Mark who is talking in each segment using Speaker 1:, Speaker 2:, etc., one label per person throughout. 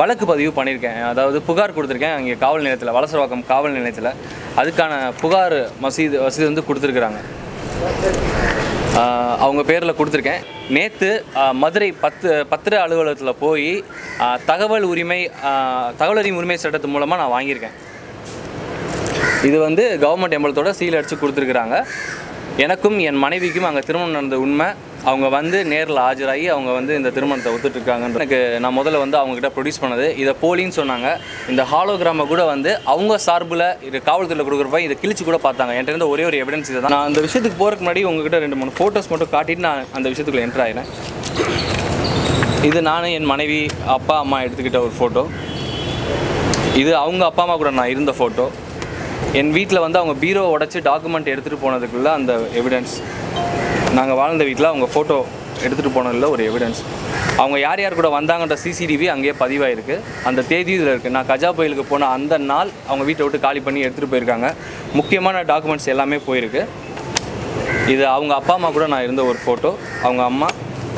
Speaker 1: வழக்கு பதிவு பண்ணியிருக்கேன் அதாவது புகார் கொடுத்துருக்கேன் அங்கே காவல் நிலையத்தில் வலசரவாக்கம் காவல் நிலையத்தில் அதுக்கான புகார் மசீது வசதி வந்து கொடுத்துருக்குறாங்க ஆஹ் அவங்க பேரில் கொடுத்துருக்கேன் நேற்று மதுரை பத்து பத்திர அலுவலகத்தில் போய் ஆஹ் தகவல் உரிமை ஆஹ் தகவல் அறியும் உரிமை சட்டத்து மூலமாக நான் வாங்கியிருக்கேன் இது வந்து கவர்மெண்ட் எம்பளத்தோட சீல் அடித்து கொடுத்துருக்குறாங்க எனக்கும் என் மனைவிக்கும் அங்கே திருமணம் நடந்த உண்மை அவங்க வந்து நேரில் ஆஜராகி அவங்க வந்து இந்த திருமணத்தை ஒத்துட்டு இருக்காங்கன்ற எனக்கு நான் முதல்ல வந்து அவங்ககிட்ட ப்ரொடியூஸ் பண்ணது இதை போலின்னு சொன்னாங்க இந்த ஹாலோகிராமை கூட வந்து அவங்க சார்பில் இது காவல்துறையில் கொடுக்குறப்ப இதை கிழிச்சு கூட பார்த்தாங்க என்கிட்ட இருந்த ஒரே ஒரு எவிடன்ஸ் இதை தான் நான் அந்த விஷயத்துக்கு போகிறதுக்கு முன்னாடி உங்ககிட்ட ரெண்டு மூணு ஃபோட்டோஸ் மட்டும் காட்டிட்டு நான் அந்த விஷயத்துக்குள்ள என்டர் ஆகிறேன் இது நான் என் மனைவி அப்பா அம்மா எடுத்துக்கிட்ட ஒரு ஃபோட்டோ இது அவங்க அப்பா அம்மா கூட நான் இருந்த ஃபோட்டோ என் வீட்டில் வந்து அவங்க பீரோ உடச்சி டாக்குமெண்ட் எடுத்துகிட்டு போனதுக்குள்ள அந்த எவிடன்ஸ் நாங்கள் வாழ்ந்த வீட்டில் அவங்க ஃபோட்டோ எடுத்துகிட்டு போனதில் ஒரு எவிடன்ஸ் அவங்க யார் யார் கூட வந்தாங்கன்ற சிசிடிவி அங்கேயே பதிவாயிருக்கு அந்த தேதி இதில் இருக்குது நான் கஜா புயலுக்கு போன அந்த நாள் அவங்க வீட்டை விட்டு காலி பண்ணி எடுத்துகிட்டு போயிருக்காங்க முக்கியமான டாக்குமெண்ட்ஸ் எல்லாமே போயிருக்கு இது அவங்க அப்பா அம்மா கூட நான் இருந்த ஒரு ஃபோட்டோ அவங்க அம்மா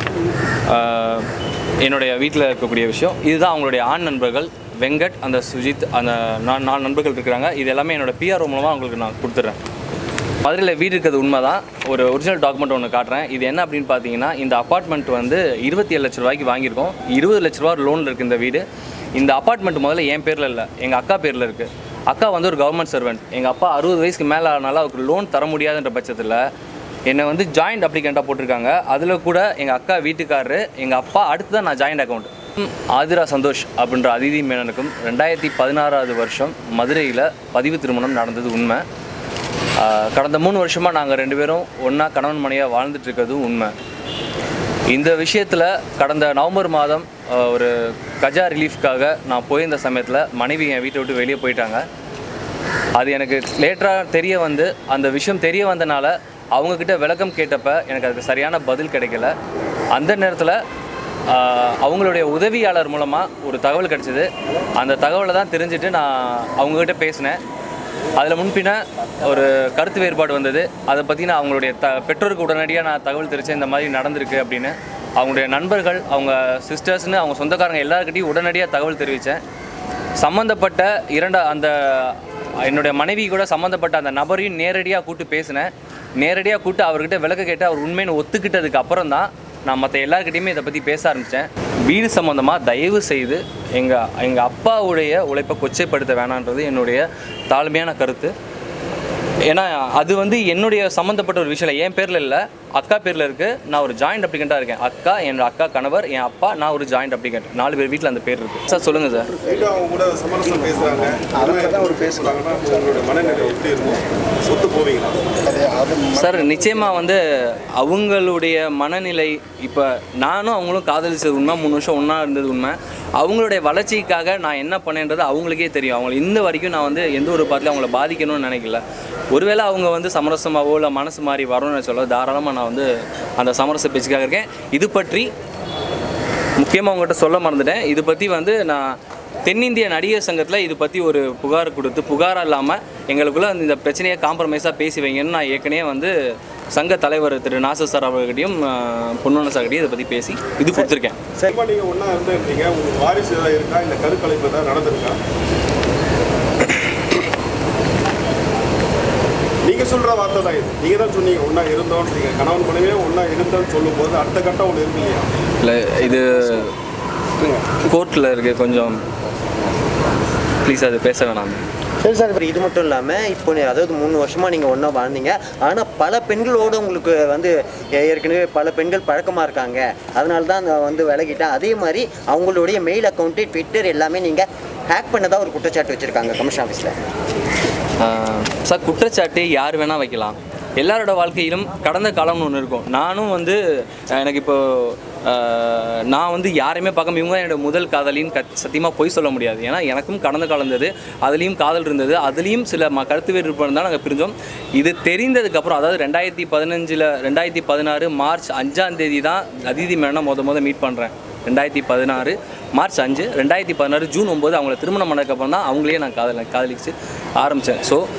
Speaker 1: ஆஹ், என்னுடைய வீட்டில் இருக்கக்கூடிய விஷயம் இதுதான் அவங்களுடைய ஆண் நண்பர்கள் வெங்கட் அந்த சுஜித் அந்த நான் நாலு நண்பர்கள் இருக்கிறாங்க இது எல்லாமே என்னோட பிஆர்ஓ மூலமாக அவங்களுக்கு நான் கொடுத்துட்றேன் மதுரையில் வீடு இருக்கிறது உண்மை தான் ஒரு ஒரிஜினல் டாக்குமெண்ட் ஒன்று காட்டுறேன் இது என்ன அப்படின்னு பார்த்தீங்கன்னா இந்த அப்பார்ட்மெண்ட் வந்து இருபத்தி ஏழு லட்ச ரூபாய்க்கு வாங்கியிருக்கோம் இருபது லட்ச ரூபா லோனில் இருக்குது இந்த வீடு இந்த அப்பார்ட்மெண்ட் முதல்ல என் பேரில் இல்லை எங்கள் அக்கா பேரில் இருக்குது அக்கா வந்து ஒரு கவர்மெண்ட் சர்வெண்ட் எங்கள் அப்பா அறுபது வயசுக்கு மேலே ஆனால அவருக்கு லோன் தர முடியாதுன்ற பட்சத்தில் என்னை வந்து ஜாயிண்ட் அப்ளிகண்ட்டாக போட்டிருக்காங்க அதில் கூட எங்கள் அக்கா வீட்டுக்காரரு எங்கள் அப்பா அடுத்து தான் நான் ஜாயிண்ட் அக்கௌண்ட் ஆதிரா சந்தோஷ் அப்படின்ற அதிதி மேனனுக்கும் ரெண்டாயிரத்தி பதினாறாவது வருஷம் மதுரையில் பதிவு திருமணம் நடந்தது உண்மை ஆஹ் கடந்த மூணு வருஷமாக நாங்கள் ரெண்டு பேரும் ஒன்றா கணவன் மனையாக வாழ்ந்துட்டு இருக்கிறதும் உண்மை இந்த விஷயத்தில் கடந்த நவம்பர் மாதம் ஆஹ் ஒரு கஜா ரிலீஃப்காக நான் போயிருந்த சமயத்தில் மனைவி என் வீட்டை விட்டு வெளியே போயிட்டாங்க அது எனக்கு லேட்டராக தெரிய வந்து அந்த விஷயம் தெரிய வந்தனால அவங்கக்கிட்ட விளக்கம் கேட்டப்ப எனக்கு அதுக்கு சரியான பதில் கிடைக்கல அந்த நேரத்தில் அவங்களுடைய உதவியாளர் மூலமாக ஒரு தகவல் கிடச்சிது அந்த தகவலை தான் தெரிஞ்சுட்டு நான் அவங்கக்கிட்ட பேசினேன் அதில் முன்பின ஒரு கருத்து வேறுபாடு வந்தது அதை பற்றி நான் அவங்களுடைய த பெற்றோருக்கு உடனடியாக நான் தகவல் தெரிவித்தேன் இந்த மாதிரி நடந்திருக்கு அப்படின்னு அவங்களுடைய நண்பர்கள் அவங்க சிஸ்டர்ஸ்னு அவங்க சொந்தக்காரங்க எல்லாருக்கிட்டையும் உடனடியாக தகவல் தெரிவித்தேன் சம்மந்தப்பட்ட இரண்டு அந்த என்னுடைய மனைவி கூட சம்மந்தப்பட்ட அந்த நபரையும் நேரடியாக கூட்டு பேசினேன் நேரடியாக கூட்டு அவர்கிட்ட விளக்க கேட்டு அவர் உண்மைன்னு ஒத்துக்கிட்டதுக்கு அப்புறம் தான் நான் மற்ற எல்லாருக்கிட்டையுமே இதை பற்றி பேச ஆரம்பித்தேன் வீடு சம்மந்தமாக தயவு செய்து எங்கள் எங்கள் அப்பாவுடைய உழைப்பை கொச்சைப்படுத்த வேணான்றது என்னுடைய தாழ்மையான கருத்து ஏன்னா அது வந்து என்னுடைய சம்மந்தப்பட்ட ஒரு விஷயம் இல்லை என் பேரில் இல்லை அக்கா பேரில் இருக்குது நான் ஒரு ஜாயிண்ட் அப்ளிகண்ட்டாக இருக்கேன் அக்கா என் அக்கா கணவர் என் அப்பா நான் ஒரு ஜாயிண்ட் அப்ளிகண்ட் நாலு பேர் வீட்டில் அந்த பேர் இருக்குது சார் சொல்லுங்கள் சார்
Speaker 2: வீட்டு அவங்க கூட சமரசம் பேசுறாங்க அதுக்கு தான் ஒரு பேசுறாங்கன்னா உங்களுடைய மனநிலை எப்படி இருக்கும் சொத்து போவீங்களா
Speaker 1: சார் நிச்சயமாக வந்து அவங்களுடைய மனநிலை இப்போ நானும் அவங்களும் காதலிச்சது உண்மை மூணு வருஷம் ஒன்றா இருந்தது உண்மை அவங்களுடைய வளர்ச்சிக்காக நான் என்ன பண்ணேன்றது அவங்களுக்கே தெரியும் அவங்க இந்த வரைக்கும் நான் வந்து எந்த ஒரு பார்ட்டிலும் அவங்கள பாதிக்கணும்னு நினைக்கல ஒருவேளை அவங்க வந்து சமரசமாவோ இல்லை மனசு மாறி வரணும்னு சொல்ல தாராளமாக நான் வந்து அந்த சமரச பேச்சுக்காக இருக்கேன் இது பற்றி முக்கியமாக உங்கள்கிட்ட சொல்ல மறந்துட்டேன் இது பற்றி வந்து நான் தென்னிந்திய நடிகர் சங்கத்தில் இது பற்றி ஒரு புகார் கொடுத்து புகாராக இல்லாமல் எங்களுக்குள்ள இந்த பிரச்சனையை காம்ப்ரமைஸாக பேசி வைங்கன்னு நான் ஏற்கனவே வந்து சங்க தலைவர் திரு நாசர் சார் அவர்கிட்டையும் பொன்னுன சார்கிட்டையும் இதை பற்றி பேசி இது கொடுத்துருக்கேன்
Speaker 2: சரிமா நீங்க ஒண்ணா இருந்திருக்கீங்க உங்களுக்கு வாரிசு ஏதாவது இருக்கா இந்த கருக்கலைப்பு ஏதாவது நடந்திருக்கா நீங்க சொல்ற வார்த்தை தான் இது நீங்க தான் சொன்னீங்க ஒண்ணா இருந்தோம் நீங்க கணவன் மனைவியே ஒண்ணா இருந்தோம்னு சொல்லும்போது அடுத்த கட்டம் ஒன்று இருக்கு இல்லையா
Speaker 1: இல்லை இது கோர்ட்டில் இருக்குது கொஞ்சம் ப்ளீஸ் அது பேச வேணாம்
Speaker 3: சரி சார் இப்போ இது மட்டும் இல்லாமல் இப்போ நீ- அதாவது மூணு வருஷமாக நீங்கள் ஒன்றா வாழ்ந்தீங்க ஆனால் பல பெண்களோடு உங்களுக்கு வந்து ஏ- ஏற்கனவே பல பெண்கள் பழக்கமாக இருக்காங்க அதனால தான் நான் வந்து விலகிட்டேன் அதே மாதிரி அவங்களுடைய மெயில் அக்கௌண்ட்டு ட்விட்டர் எல்லாமே நீங்கள் ஹேக் பண்ணதா ஒரு குற்றச்சாட்டு வச்சுருக்காங்க கமிஷன் ஆஃபீஸில்
Speaker 1: ஆஹ் சார் குற்றச்சாட்டு யார் வேணால் வைக்கலாம் எல்லாரோட வாழ்க்கையிலும் கடந்த காலம்னு ஒன்று இருக்கும் நானும் வந்து அஹ் எனக்கு இப்போ ஆஹ் நான் வந்து யாரையுமே பார்க்காம இவங்க தான் என்னோட முதல் காதலின்னு கத் சத்தியமாக பொய் சொல்ல முடியாது ஏன்னா எனக்கும் கடந்த காலம் இருந்தது அதுலேயும் காதல் இருந்தது அதுலேயும் சில ம கருத்து வேறுபாடு இருந்தால் நாங்கள் பிரிஞ்சோம் இது தெரிந்ததுக்கப்புறம் அதாவது ரெண்டாயிரத்தி பதினஞ்சில் ரெண்டாயிரத்தி பதினாறு மார்ச் அஞ்சாம் தேதி தான் அதிதி மேடம் முத முத மீட் பண்ணுறேன் ரெண்டாயிரத்தி பதினாறு மார்ச் அஞ்சு ரெண்டாயிரத்தி பதினாறு ஜூன் ஒம்பது அவங்கள திருமணம் பண்ணதுக்கப்புறம் தான் அவங்களையே நான் காதல் காதலிச்சு ஆரம்பித்தேன் ஸோ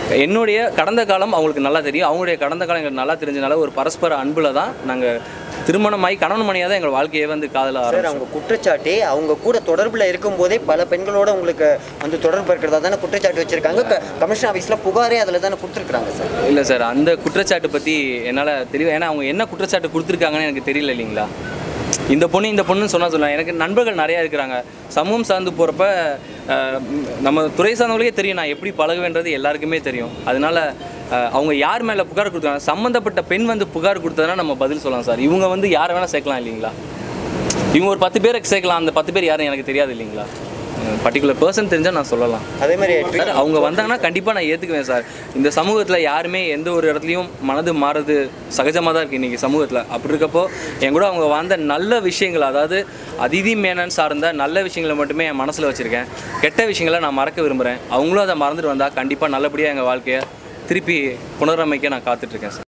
Speaker 1: என்னுடைய கடந்த காலம் அவங்களுக்கு நல்லா தெரியும் அவங்களுடைய கடந்த காலம் எங்களுக்கு நல்லா தெரிஞ்சனால ஒரு பரஸ்பர அன்பில் தான் நாங்கள் திருமணமாகி கணவன் மணியாக தான் எங்கள் வாழ்க்கையே வந்து காதல
Speaker 3: சார்
Speaker 1: ஆரம்பிச்சோம்
Speaker 3: அவங்க குற்றச்சாட்டு அவங்க கூட தொடர்பில் இருக்கும்போதே பல பெண்களோட உங்களுக்கு வந்து தொடர்பு இருக்கிறதா தானே குற்றச்சாட்டு வச்சிருக்காங்க க- கமிஷன் ஆஃபீஸில் புகாரே அதில் தானே கொடுத்துருக்காங்க சார்
Speaker 1: இல்லை சார் அந்த குற்றச்சாட்டு பற்றி என்னால் தெரியும் ஏன்னா அவங்க என்ன குற்றச்சாட்டு கொடுத்துருக்காங்கன்னு எனக்கு தெரியல இல்லைங்களா இந்த பொண்ணு இந்த பொண்ணுன்னு சொன்னால் சொல்லலாம் எனக்கு நண்பர்கள் நிறையா இருக்கிறாங்க சமூகம் சார்ந்து போகிறப்ப நம்ம துறை சார்ந்தவங்களுக்கே தெரியும் நான் எப்படி பழகுவேன்றது எல்லாருக்குமே தெரியும் அதனால அஹ், அவங்க யார் மேலே புகார் கொடுத்தாங்க சம்மந்தப்பட்ட பெண் வந்து புகார் கொடுத்ததுனா நம்ம பதில் சொல்லலாம் சார் இவங்க வந்து யாரை வேணால் சேர்க்கலாம் இல்லைங்களா இவங்க ஒரு பத்து பேருக்கு சேர்க்கலாம் அந்த பத்து பேர் யாரும் எனக்கு தெரியாது இல்லைங்களா பர்டிகுலர் பர்சன் தெரிஞ்சால் நான் சொல்லலாம்
Speaker 3: அதே மாதிரி
Speaker 1: சார் அவங்க வந்தாங்கன்னா கண்டிப்பாக நான் ஏற்றுக்குவேன் சார் இந்த சமூகத்தில் யாருமே எந்த ஒரு இடத்துலையும் மனது மாறுறது சகஜமாக தான் இருக்குது இன்றைக்கி சமூகத்தில் அப்படி இருக்கப்போ என் கூட அவங்க வாழ்ந்த நல்ல விஷயங்கள் அதாவது அதிதி மேனன் சார்ந்த நல்ல விஷயங்களை மட்டுமே என் மனசில் வச்சுருக்கேன் கெட்ட விஷயங்களை நான் மறக்க விரும்புகிறேன் அவங்களும் அதை மறந்துட்டு வந்தால் கண்டிப்பாக நல்லபடியாக எங்கள் வாழ்க்கையை திருப்பி புனரமைக்க நான் காத்துட்ருக்கேன் சார்